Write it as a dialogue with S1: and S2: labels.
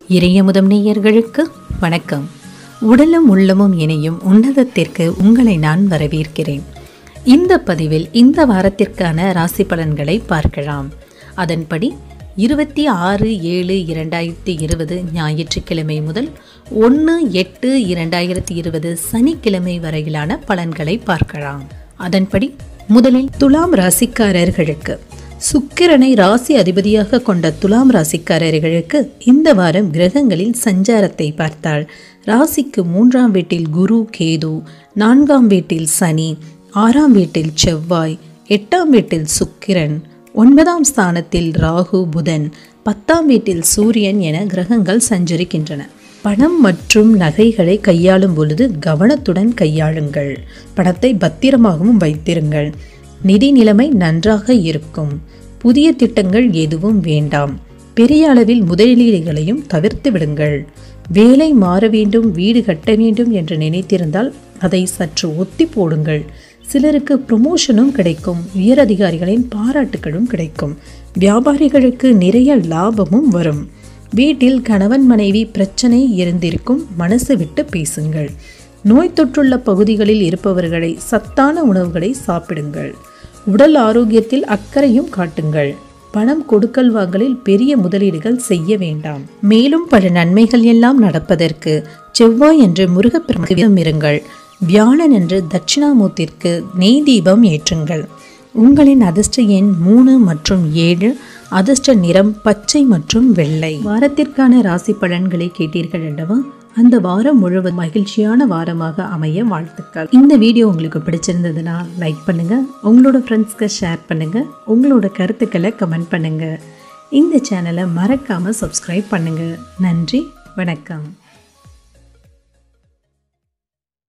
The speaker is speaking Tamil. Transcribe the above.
S1: இறையமுதம் நேயர்களுக்கு வணக்கம் உடலும் உள்ளமும் இணையும் உன்னதத்திற்கு உங்களை நான் வரவேற்கிறேன் இந்த பதிவில் இந்த வாரத்திற்கான ராசி பலன்களை பார்க்கலாம் அதன்படி இருபத்தி ஆறு ஏழு இரண்டாயிரத்தி இருபது ஞாயிற்றுக்கிழமை முதல் ஒன்று எட்டு இரண்டாயிரத்தி இருபது சனிக்கிழமை வரையிலான பலன்களை பார்க்கலாம் அதன்படி முதலில் துலாம் ராசிக்காரர்களுக்கு சுக்கிரனை ராசி அதிபதியாக கொண்ட துலாம் ராசிக்காரர்களுக்கு இந்த வாரம் கிரகங்களில் சஞ்சாரத்தை பார்த்தால் ராசிக்கு மூன்றாம் வீட்டில் குரு கேது நான்காம் வீட்டில் சனி ஆறாம் வீட்டில் செவ்வாய் எட்டாம் வீட்டில் சுக்கிரன் ஒன்பதாம் ஸ்தானத்தில் ராகு புதன் பத்தாம் வீட்டில் சூரியன் என கிரகங்கள் சஞ்சரிக்கின்றன பணம் மற்றும் நகைகளை கையாளும் பொழுது கவனத்துடன் கையாளுங்கள் பணத்தை பத்திரமாகவும் வைத்திருங்கள் நிதி நிலைமை நன்றாக இருக்கும் புதிய திட்டங்கள் எதுவும் வேண்டாம் பெரிய அளவில் முதலீடுகளையும் தவிர்த்து விடுங்கள் வேலை மாற வேண்டும் வீடு கட்ட வேண்டும் என்று நினைத்திருந்தால் அதை சற்று ஒத்தி போடுங்கள் சிலருக்கு ப்ரொமோஷனும் கிடைக்கும் உயரதிகாரிகளின் பாராட்டுகளும் கிடைக்கும் வியாபாரிகளுக்கு நிறைய லாபமும் வரும் வீட்டில் கணவன் மனைவி பிரச்சனை இருந்திருக்கும் மனசு விட்டு பேசுங்கள் நோய் தொற்றுள்ள பகுதிகளில் இருப்பவர்களை சத்தான உணவுகளை சாப்பிடுங்கள் உடல் ஆரோக்கியத்தில் அக்கறையும் காட்டுங்கள் பணம் கொடுக்கல் வாங்கலில் பெரிய முதலீடுகள் செய்ய வேண்டாம் மேலும் பல நன்மைகள் எல்லாம் நடப்பதற்கு செவ்வாய் என்று முருகப்பெருமிதம் இருங்கள் வியாழன் என்று தட்சிணாமூர்த்திற்கு நெய் தீபம் ஏற்றுங்கள் உங்களின் அதிர்ஷ்ட எண் மூணு மற்றும் ஏழு அதிர்ஷ்ட நிறம் பச்சை மற்றும் வெள்ளை வாரத்திற்கான ராசி பலன்களை கேட்டீர்கள் அல்லவா அந்த வாரம் முழுவதும் மகிழ்ச்சியான வாரமாக அமைய வாழ்த்துக்கள் இந்த வீடியோ உங்களுக்கு பிடிச்சிருந்ததுன்னா லைக் பண்ணுங்க உங்களோட ஃப்ரெண்ட்ஸ்க்கு ஷேர் பண்ணுங்க உங்களோட கருத்துக்களை கமெண்ட் பண்ணுங்க இந்த சேனலை மறக்காம சப்ஸ்கிரைப் பண்ணுங்க நன்றி வணக்கம்